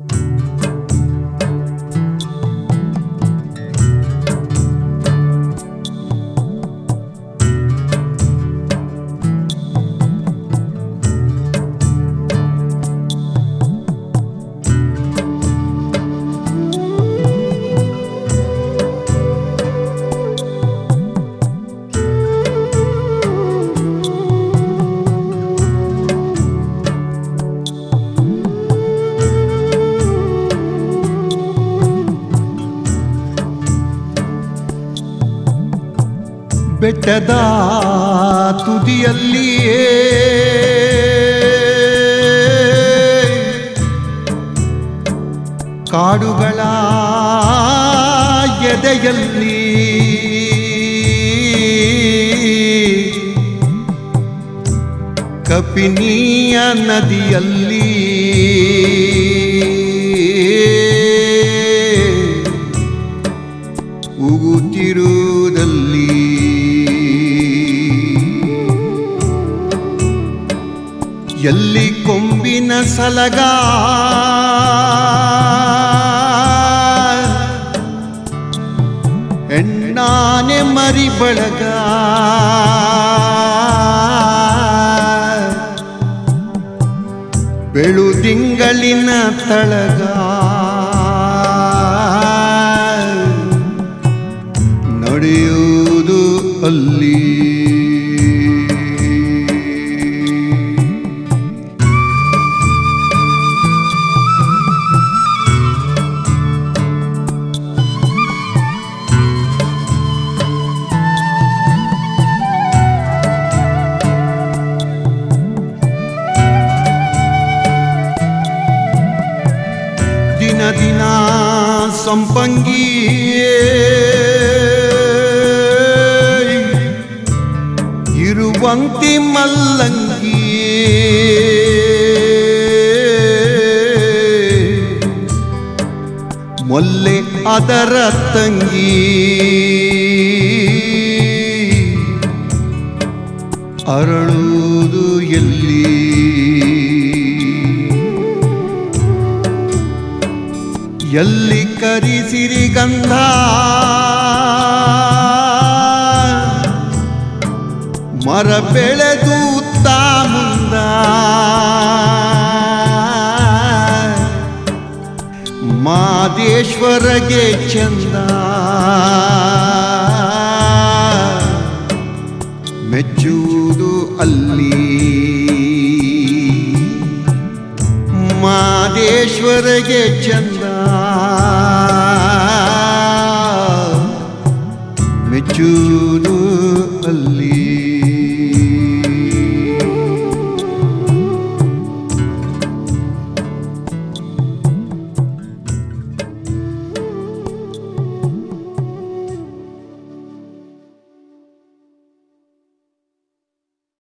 ಬೆಟ್ಟದ ತುದಿಯಲ್ಲಿಯೇ ಕಾಡುಗಳ ಎದೆಯಲ್ಲಿ ಕಪಿನಿಯ ನದಿಯಲ್ಲಿ ಉಗುತ್ತಿರುವುದಲ್ಲಿ ಎಲ್ಲಿ ಕೊಂಬಿನ ಸಲಗ ಹೆಣ್ಣಾನೆ ಮರಿ ಬಳಗ ಬೆಳುದಿಂಗಳಿನ ತಳಗ ನಡೆಯುವುದು ಅಲ್ಲಿ ದಿನ ದಿನ ಸಂಪಂಗಿಯೇ ಇರುವಂತಿ ಮಲ್ಲಂಗಿ ಮೊಲ್ಲೆ ಅದರ ತಂಗಿ ಅರಳುವುದು ಎಲ್ಲಿ ಎಲ್ಲಿ ಕರಿಸಿರಿ ಗಂಧ ಮರ ಬೆಳೆದು ಮುಂದ ಮಾದೇಶ್ವರಗೆ ಚಂದ ಮೆಚ್ಚುವುದು ಅಲ್ಲಿ ಮಾದೇಶ್ವರಗೆ ಚಂದ ಮೆಚ್ಚುವುದು ಅಲ್ಲಿ